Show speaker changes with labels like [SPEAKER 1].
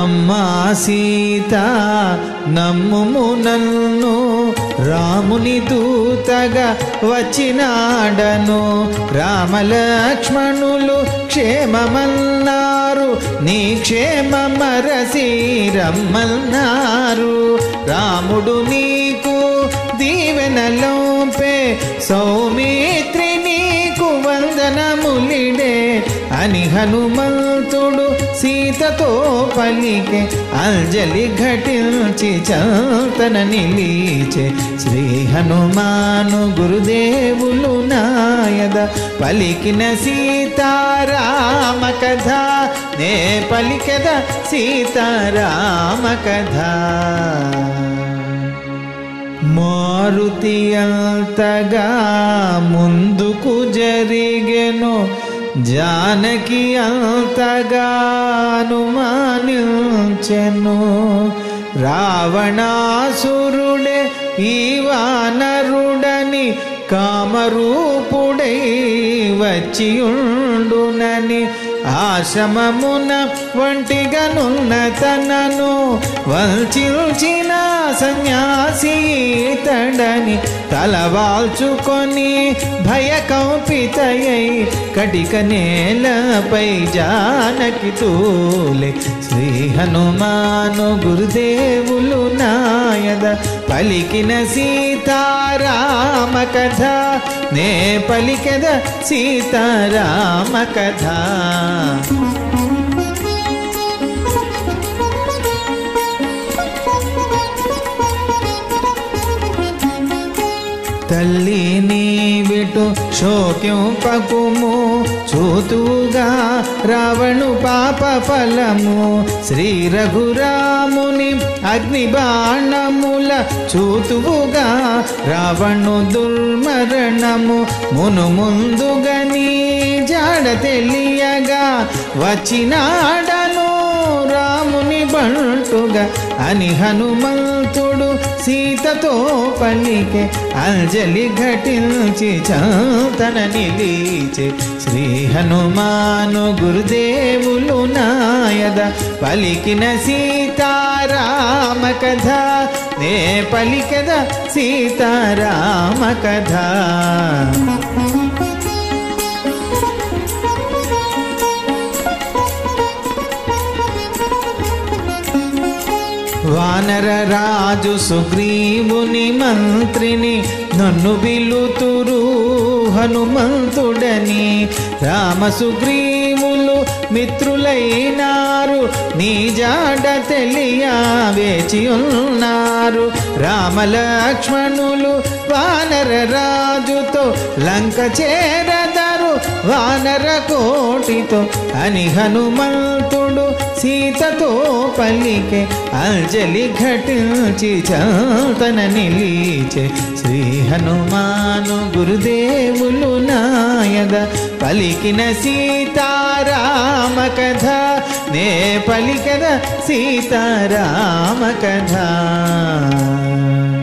[SPEAKER 1] అమ్మా సీత నమ్ముము నన్ను రాముని దూతగా వచ్చినాడను రామలక్ష్మణులు క్షేమమన్నారు నీ క్షేమమరసి రమ్మన్నారు రాముడు నీకు దీవెనలోపే సౌమిత్రి నీకు వందనములిడే అని హనుమంతుడు సీతతో పలికే అంజలి ఘటించి చంతన నిలీచే శ్రీ హనుమాను గురుదేవులు నాయద పలికిన సీతారామ కథ నే పలికద సీతారామ కథ మారుతి అంతగా ముందుకు జరిగెను జానకి అంతగా అనుమానించెను రావణాసురుడే ఈ వానరుడని కామరూపుడై వచ్చియుండునని ఆశ్రమమున వంటిగనున్న తనను వల్చిల్చిన సన్యాసి తడని తలవాల్చుకొని భయకంపితయై కటిక నేలపై జానకి తూలే శ్రీ హనుమాను గురుదేవులు నాయద పలికిన సీతారామ కథ నే పలికద సీతారామ కథ తల్లి నీవిటు శోక్యంపకుము చూతుగా రావణు పాప ఫలము శ్రీ రఘురాముని అగ్ని బాణముల చూతువుగా రావణు దుర్మరణము మును ముందుగని జాడ తెలియగా వచ్చినాడను రాముని బంటుగా అని హనుమంతుడు సీతతో పలికే అంజలి ఘటించి చంతన నిలీచే శ్రీ హనుమాను గురుదేవులు నాయద పలికిన సీతారామ కథ నే పలికద సీతారామ కథ వానర రాజు సుగ్రీవుని మంత్రిని నన్ను బిలుతురు హనుమంతుడని రామ సుగ్రీవులు మిత్రులైనారు నీ జాడ తెలియ వేచి ఉన్నారు రామలక్ష్మణులు వానర రాజుతో లంక చేరదరు వానర కోటితో అని హనుమంతుడు సీతతో పలికే అంజలి ఘటించి చంతన నిలీచే శ్రీ హనుమాను గురుదేవులు నాయద పలికిన సీతారామ కథ నే పలికద సీతారామ కథ